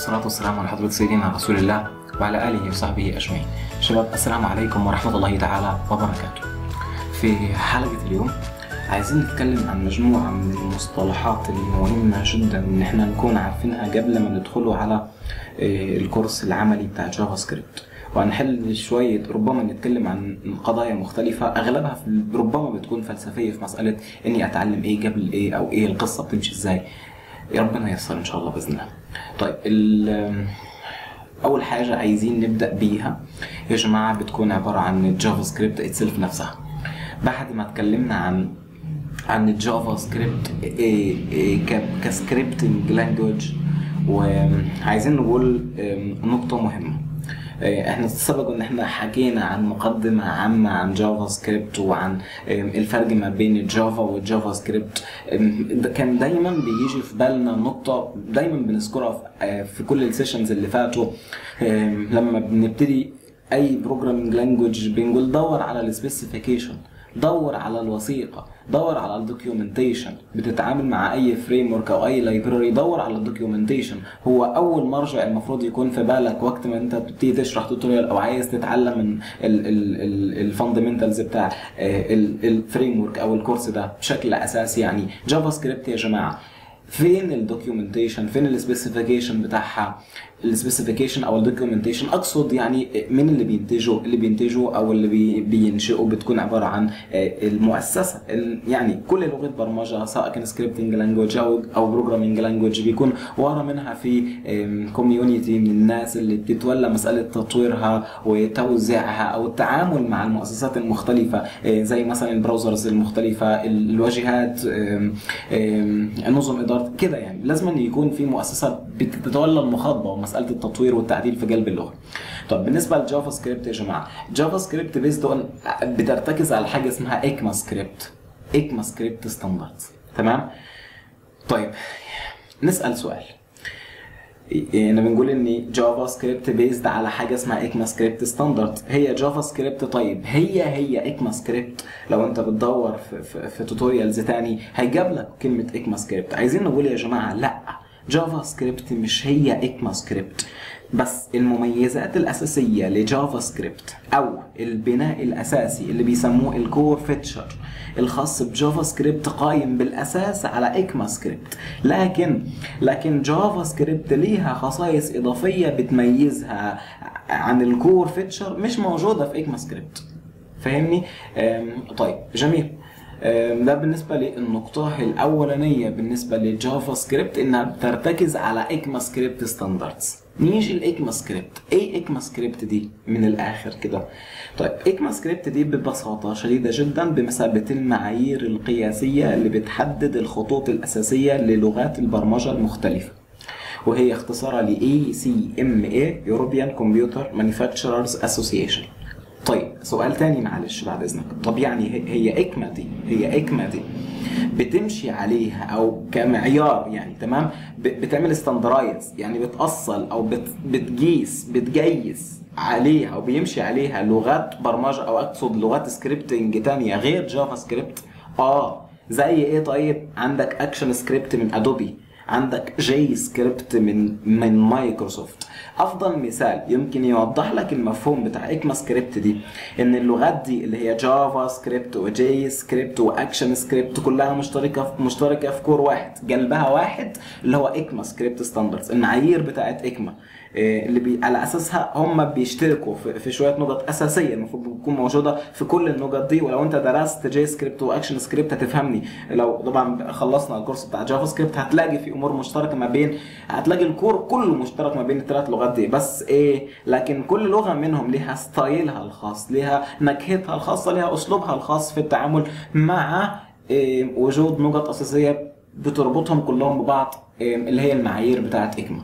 والصلاة والسلام على حضرة سيدنا رسول الله وعلى آله وصحبه أجمعين شباب السلام عليكم ورحمة الله تعالى وبركاته في حلقة اليوم عايزين نتكلم عن مجموعة من المصطلحات المهمة جدا إن احنا نكون عارفينها قبل ما ندخلوا على آه، الكورس العملي بتاع جافا سكريبت وهنحل شوية ربما نتكلم عن قضايا مختلفة أغلبها في ربما بتكون فلسفية في مسألة إني أتعلم إيه قبل إيه أو إيه القصة بتمشي إزاي يا ربنا ييسر إن شاء الله بإذن الله طيب ال- أول حاجة عايزين نبدأ بيها يا جماعة بتكون عبارة عن الجافا سكريبت اتسلف نفسها بعد ما اتكلمنا عن عن الجافا سكريبت إيه إيه ك- كسكريبتنج لانجوج وعايزين نقول إيه، نقطة مهمة إيه، احنا سبق ان احنا حكينا عن مقدمة عامة عن جافا سكريبت وعن إيه، الفرق ما بين الجافا والجافا سكريبت إيه، ده كان دايما بيجي في بالنا نقطة دايما بنذكرها في- آه، في كل السيشنز اللي فاتوا إيه، لما بنبتدي اي بروجرامينج لانجوج بنقول دور على السبيسيفيكيشن دور على الوثيقه دور على الدوكيومنتيشن بتتعامل مع اي فريم ورك او اي لايبراري دور على الدوكيومنتيشن هو اول مرجع المفروض يكون في بالك وقت ما انت بتبتدي تشرح توتوريال او عايز تتعلم من الفاندمنتالز بتاع الفريم ورك او الكورس ده بشكل اساسي يعني جافا سكريبت يا جماعه فين الدوكيومنتيشن فين السبيسيفيكيشن بتاعها السبيسيفيكيشن او الدوكيومنتيشن اقصد يعني مين اللي بينتجه اللي بينتجه او اللي بي بينشئه بتكون عباره عن آه، المؤسسه ال- يعني كل لغه برمجه سواء كان سكريبتنج لانجوج او او بروجرامينج لانجوج بيكون ورا منها في كوميونتي من الناس اللي بتتولى مساله تطويرها وتوزيعها او التعامل مع المؤسسات المختلفه آه، زي مثلا البراوزرز المختلفه الواجهات آم، آم، نظم اداره كده يعني لازم أن يكون في مؤسسه بتتولى المخاطبه ومساله التطوير والتعديل في قلب اللغه. طب بالنسبه للجافا سكريبت يا جماعه، جافا سكريبت بيزد اون بترتكز على حاجه اسمها اكما سكريبت. اكما سكريبت ستاندردز تمام؟ طيب نسال سؤال. احنا بنقول ان جافا سكريبت بيزد على حاجه اسمها اكما سكريبت ستاندرد هي جافا سكريبت طيب هي هي اكما سكريبت لو انت بتدور في, في, في توتوريالز تاني هيجاب لك كلمه اكما سكريبت عايزين نقول يا جماعه لا جافا سكريبت مش هي اكما سكريبت بس المميزات الاساسيه لجافا سكريبت او البناء الاساسي اللي بيسموه الكور فيتشر الخاص بجافا سكريبت قايم بالاساس على اكما سكريبت لكن لكن جافا سكريبت ليها خصائص اضافيه بتميزها عن الكور فيتشر مش موجوده في اكما سكريبت فاهمني أم، طيب جميل أم، ده بالنسبه للنقطه الاولانيه بالنسبه للجافا سكريبت انها بترتكز على اكما سكريبت ستاندردز نيجي الاكما سكريبت ايه اكما سكريبت دي من الاخر كده طيب اكما سكريبت دي ببساطه شديده جدا بمثابه المعايير القياسيه اللي بتحدد الخطوط الاساسيه للغات البرمجه المختلفه وهي اختصارها ل ACMA European Computer Manufacturers Association طيب سؤال تاني معلش بعد اذنك طب يعني هي- هي اكما دي هي اكما دي بتمشي عليها او كمعيار يعني تمام ب- بتعمل ستاندرايز يعني بتأصل او بت بتقيس بتقيس عليها او بيمشي عليها لغات برمجه او اقصد لغات سكريبتنج تانية غير جافا سكريبت اه زي ايه طيب عندك اكشن سكريبت من ادوبي عندك جي سكريبت من من مايكروسوفت افضل مثال يمكن يوضح لك المفهوم بتاع اكما سكريبت دي ان اللغات دي اللي هي جافا سكريبت وجي سكريبت واكشن سكريبت كلها مشتركه في مشتركه في كور واحد قلبها واحد اللي هو اكما سكريبت ستاندردز المعايير بتاعت اكما إيه، اللي بي على اساسها هم بيشتركوا في, في شويه نقط اساسيه المفروض تكون موجوده في كل النقط دي ولو انت درست جي سكريبت واكشن سكريبت هتفهمني لو طبعا خلصنا الكورس بتاع جافا سكريبت هتلاقي في امور مشتركه ما بين هتلاقي الكور كله مشترك ما بين الثلاث لغات دي بس ايه لكن كل لغه منهم ليها ستايلها الخاص ليها نكهتها الخاصه ليها اسلوبها الخاص في التعامل مع إيه، وجود نقط اساسيه بتربطهم كلهم ببعض إيه، اللي هي المعايير بتاعت اكما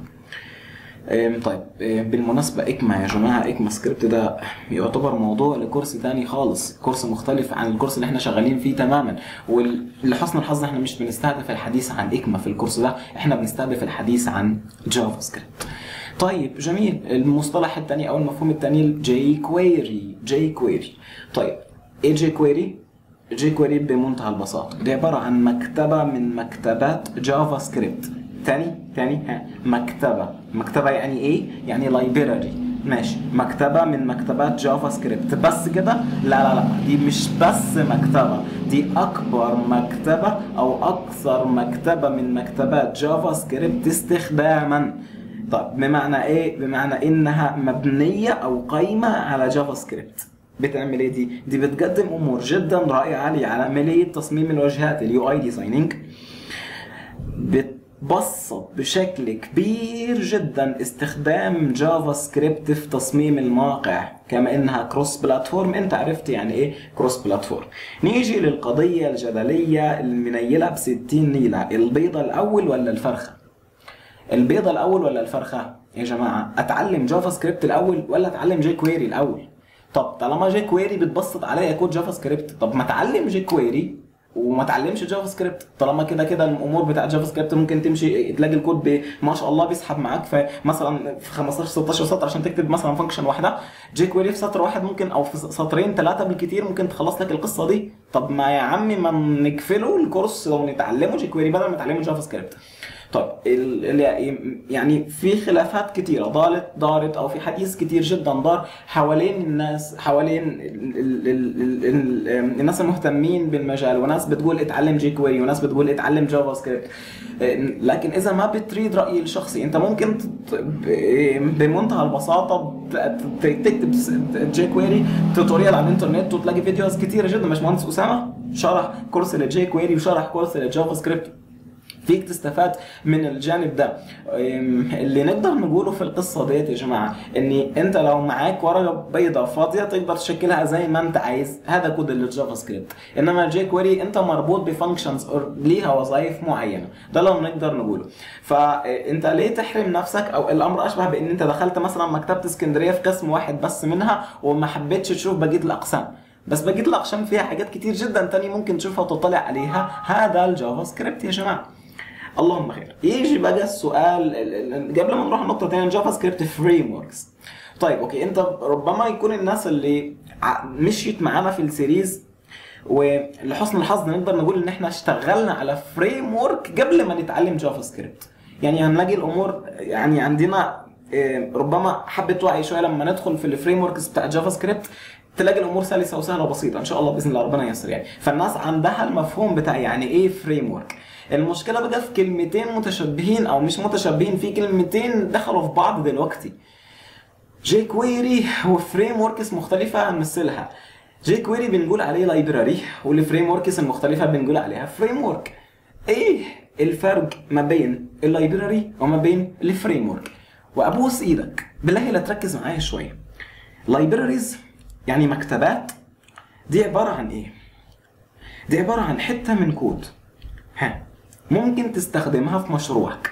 أم، طيب أم، بالمناسبة إكما يا جماعة إكما سكريبت ده يعتبر موضوع لكورس تاني خالص كورس مختلف عن الكورس اللي احنا شغالين فيه تماما ولحسن الحظ احنا مش بنستهدف الحديث عن إكما في الكورس ده احنا بنستهدف الحديث عن جافا سكريبت طيب جميل المصطلح الثاني او المفهوم الثاني الجي كويري جي كويري طيب ايه جي كويري جي كويري بمنتهى البساطة دي عبارة عن مكتبة من مكتبات جافا سكريبت تاني تاني ها مكتبه مكتبه يعني ايه يعني لايبراري ماشي مكتبه من مكتبات جافا سكريبت بس كده لا لا لا دي مش بس مكتبه دي اكبر مكتبه او اكثر مكتبه من مكتبات جافا سكريبت استخداما طب بمعنى ايه بمعنى انها مبنيه او قايمه على جافا سكريبت بتعمل ايه دي دي بتقدم امور جدا رائعه لعمليه تصميم الواجهات اليو اي ديزايننج بتبسط بشكل كبير جدا استخدام جافا سكريبت في تصميم المواقع كما انها كروس بلاتفورم انت عرفت يعني ايه كروس بلاتفورم نيجي للقضيه الجدليه المنيله ب 60 نيله البيضه الاول ولا الفرخه البيضه الاول ولا الفرخه يا جماعه اتعلم جافا سكريبت الاول ولا اتعلم جي كويري الاول طب طالما جي كويري بتبسط عليا كود جافا سكريبت طب ما اتعلم جي كويري وما اتعلمش جافا سكريبت طالما كده كده الامور بتاعت جافا سكريبت ممكن تمشي تلاقي الكود ب- ما شاء الله بيسحب معاك في مثلا في 15 16 سطر عشان تكتب مثلا فانكشن واحده جي كويري في سطر واحد ممكن او في سطرين ثلاثه بالكتير ممكن تخلص لك القصه دي طب ما يا عمي ما نقفله الكورس لو نتعلمه جي كويري بدل ما نتعلمه جافا سكريبت طيب ال- ال- يعني في خلافات كتيرة دارت دارت أو في حديث كتير جدا دار حوالين الناس حوالين ال ال ال ال ال الناس المهتمين بالمجال وناس بتقول اتعلم جي كويري وناس بتقول اتعلم جافا سكريبت لكن إذا ما بتريد رأيي الشخصي أنت ممكن ت- ب- بمنتهى البساطة ت- ت- تكتب جي كويري توتوريال على الانترنت وتلاقي فيديوز كتيرة جدا باشمهندس أسامة شرح كورس للجي كويري وشرح كورس للجافا سكريبت فيك تستفاد من الجانب ده أم، اللي نقدر نقوله في القصه ديت يا جماعه ان انت لو معاك ورقه بيضاء فاضيه تقدر تشكلها زي ما انت عايز هذا كود الجافا سكريبت انما الجي كويري انت مربوط بفانكشنز ليها وظائف معينه ده لو نقدر نقوله فانت ليه تحرم نفسك او الامر اشبه بان انت دخلت مثلا مكتبه اسكندريه في قسم واحد بس منها وما حبيتش تشوف بقيه الاقسام بس بقيه الاقسام فيها حاجات كتير جدا تاني ممكن تشوفها وتطلع عليها هذا الجافا سكريبت يا جماعه اللهم خير يجي بقى السؤال ال- ال- قبل ما نروح لنقطه ثانيه جافا سكريبت فريم وركس طيب اوكي انت ربما يكون الناس اللي ع- مشيت معانا في السيريز ولحسن الحظ نقدر نقول ان احنا اشتغلنا على فريم ورك قبل ما نتعلم جافا سكريبت يعني هنلاقي الامور يعني عندنا آه، ربما حبه وعي شويه لما ندخل في الفريم وركس بتاع جافا سكريبت تلاقي الامور سلسه وسهله وبسيطه ان شاء الله باذن الله ربنا ييسر يعني فالناس عندها المفهوم بتاع يعني ايه فريم ورك المشكله بقى في كلمتين متشابهين او مش متشابهين في كلمتين دخلوا في بعض دلوقتي جي كويري وفريم وركس مختلفة هنمثلها جي كويري بنقول عليه لايبراري والفريم وركس المختلفة بنقول عليها فريم ورك ايه الفرق ما بين اللايبراري وما بين الفريم ورك وابوس ايدك بالله لا تركز معايا شوية لايبراريز يعني مكتبات دي عبارة عن ايه دي عبارة عن حتة من كود ها ممكن تستخدمها في مشروعك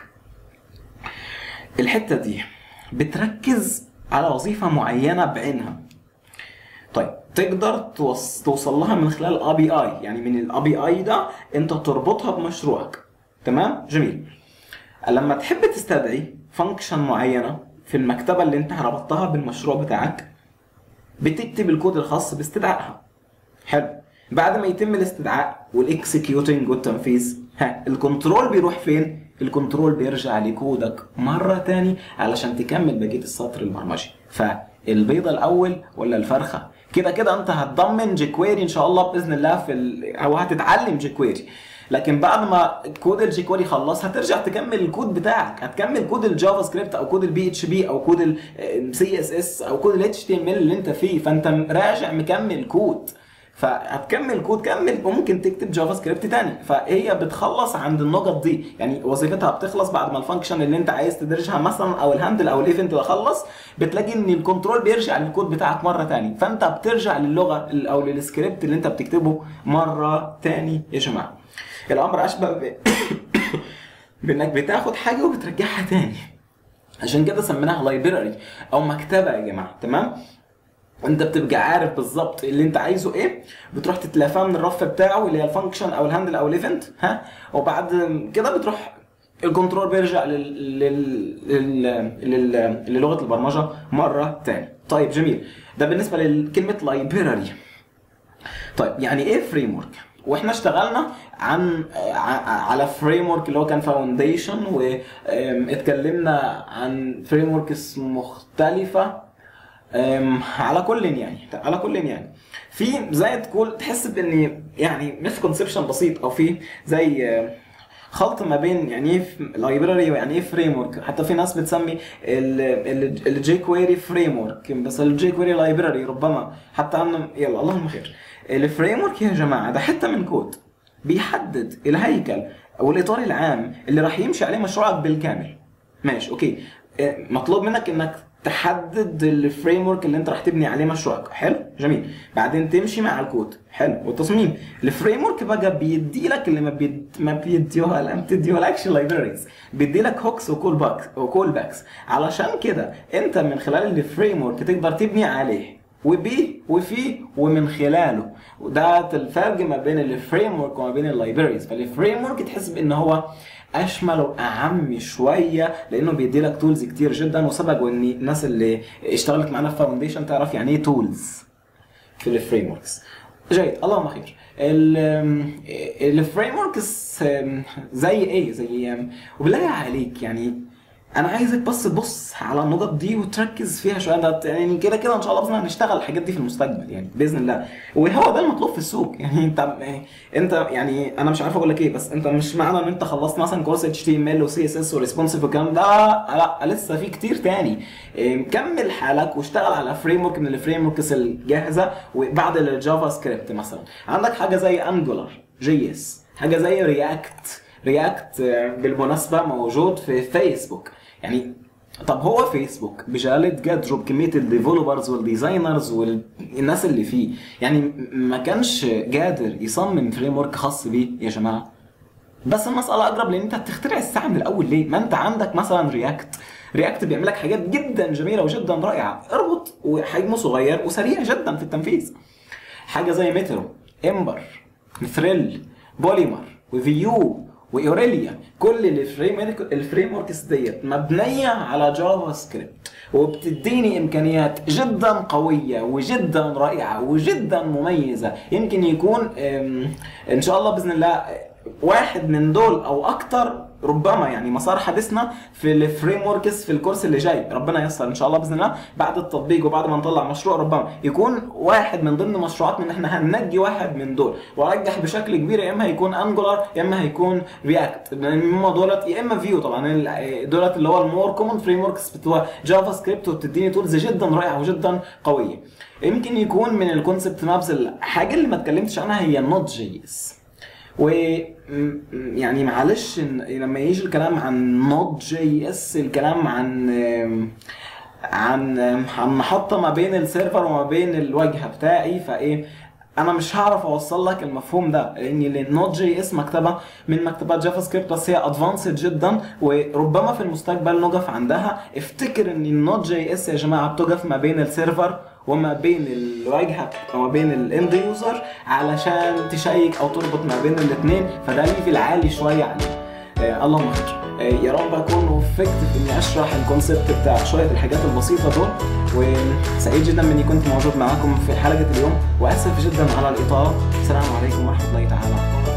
الحته دي بتركز على وظيفه معينه بعينها طيب تقدر توص... توصل لها من خلال اي بي اي يعني من الاي بي اي ده انت تربطها بمشروعك تمام جميل لما تحب تستدعي فانكشن معينه في المكتبه اللي انت ربطتها بالمشروع بتاعك بتكتب الكود الخاص باستدعائها حلو بعد ما يتم الاستدعاء والاكسكيوتنج والتنفيذ ها الكنترول بيروح فين الكنترول بيرجع لكودك مره تاني علشان تكمل بقيه السطر البرمجي فالبيضه الاول ولا الفرخه كده كده انت هتضمن جيكويري ان شاء الله باذن الله في ال... او هتتعلم جيكويري لكن بعد ما كود الجيكويري خلص هترجع تكمل الكود بتاعك هتكمل كود الجافا سكريبت او كود البي اتش بي او كود السي اس اس او كود الاتش تي ام ال اللي انت فيه فانت راجع مكمل كود فهتكمل كود كمل وممكن تكتب جافا سكريبت تاني فهي بتخلص عند النقط دي يعني وظيفتها بتخلص بعد ما الفانكشن اللي انت عايز تدرجها مثلا او الهاندل او الايفنت ده خلص بتلاقي ان الكنترول بيرجع للكود بتاعك مره تاني فانت بترجع للغه او للسكريبت اللي انت بتكتبه مره تاني يا جماعه الامر اشبه ب... بانك بتاخد حاجه وبترجعها تاني عشان كده سميناها لايبراري او مكتبه يا جماعه تمام انت بتبقى عارف بالظبط اللي انت عايزه ايه بتروح تتلافاه من الرف بتاعه اللي هي الفانكشن او الهاندل او الايفنت ها وبعد كده بتروح الكنترول بيرجع لل... لل... لل... لل... للغه البرمجه مره تاني طيب جميل ده بالنسبه لكلمه لايبراري طيب يعني ايه فريم ورك واحنا اشتغلنا عن ع- على فريم ورك اللي هو كان فاونديشن واتكلمنا عن فريم وركس مختلفه أم، على كل يعني على كل يعني في زي تقول تحس بان يعني مسكونسبشن بسيط او في زي أم، خلط ما بين يعني ايه لايبراري ويعني ايه فريم ورك حتى في ناس بتسمي الجي كويري فريم ورك بس الجي كويري لايبراري ربما حتى عم يلا اللهم خير الفريم ورك يا جماعه ده حته من كود بيحدد الهيكل او الاطار العام اللي راح يمشي عليه مشروعك بالكامل ماشي اوكي آه، مطلوب منك انك تحدد الفريم ورك اللي انت راح تبني عليه مشروعك حلو جميل بعدين تمشي مع الكود حلو والتصميم الفريم ورك بقى بيدي لك اللي ما بيد ما بيديوها لا ما بتديهولكش لايبريز بيدي لك هوكس وكول باكس وكول باكس علشان كده انت من خلال الفريم ورك تقدر تبني عليه وبيه وفيه ومن خلاله وده الفرق ما بين الفريم ورك وما بين اللايبريز فالفريم ورك تحس بان هو اشمل واعم شويه لانه بيدي لك تولز كتير جدا وسبق ان الناس اللي اشتغلت معانا في فاونديشن تعرف يعني ايه تولز في الفريم وركس جيد اللهم خير الفريم وركس زي ايه زي وبالله عليك يعني انا عايزك بس تبص على النقط دي وتركز فيها شويه ده يعني كده كده ان شاء الله باذن الله هنشتغل الحاجات دي في المستقبل يعني باذن الله وهو ده المطلوب في السوق يعني انت انت يعني انا مش عارف اقول لك ايه بس انت مش معنى ان انت خلصت مثلا كورس اتش تي ام ال وسي اس اس وريسبونسيف والكلام ده لا لسه في كتير تاني إيه، كمل حالك واشتغل على فريم ورك من الفريم وركس الجاهزه وبعد الجافا سكريبت مثلا عندك حاجه زي انجولار جي اس حاجه زي رياكت رياكت بالمناسبه موجود في فيسبوك يعني طب هو فيسبوك بجلاله قدره بكميه الديفلوبرز والديزاينرز والناس اللي فيه يعني م- ما كانش قادر يصمم فريم ورك خاص بيه يا جماعه بس المسألة أقرب لأن أنت بتخترع الساعة من الأول ليه؟ ما أنت عندك مثلا رياكت رياكت بيعمل لك حاجات جدا جميلة وجدا رائعة اربط وحجمه صغير وسريع جدا في التنفيذ حاجة زي ميترو امبر ثريل بوليمر وفيو واوريليا كل الفريم الفريم وركس ديت مبنيه على جافا سكريبت وبتديني امكانيات جدا قويه وجدا رائعه وجدا مميزه يمكن يكون أم، ان شاء الله باذن الله واحد من دول او اكتر ربما يعني مسار حديثنا في الفريم وركس في الكورس اللي جاي ربنا ييسر ان شاء الله باذن الله بعد التطبيق وبعد ما نطلع مشروع ربما يكون واحد من ضمن مشروعاتنا ان احنا هننجي واحد من دول وارجح بشكل كبير يا اما هيكون انجولار يا اما هيكون رياكت هم دولت يا اما فيو طبعا ال- دولت اللي هو المور كومن فريم وركس بتوع جافا سكريبت وبتديني تولز جدا رائعه وجدا قويه يمكن يكون من الكونسبت مابس الحاجه اللي ما اتكلمتش عنها هي النوت جي اس و م- يعني معلش إن- لما يجي الكلام عن نوت جي اس الكلام عن عن عن محطة ما بين السيرفر وما بين الواجهة بتاعي فايه انا مش هعرف اوصل لك المفهوم ده لان النوت جي اس مكتبه من مكتبات جافا سكريبت بس هي ادفانسد جدا وربما في المستقبل نقف عندها افتكر ان النوت جي اس يا جماعه بتقف ما بين السيرفر وما بين الواجهه وما بين الاند يوزر علشان تشيك او تربط ما بين الاثنين فده ليفل عالي شويه عليه آه اللهم خير آه يا رب اكون وفقت في اني اشرح الكونسيبت بتاع شويه الحاجات البسيطه دول وسعيد جدا اني كنت موجود معاكم في حلقه اليوم واسف جدا على الاطاله السلام عليكم ورحمه الله تعالى وبركاته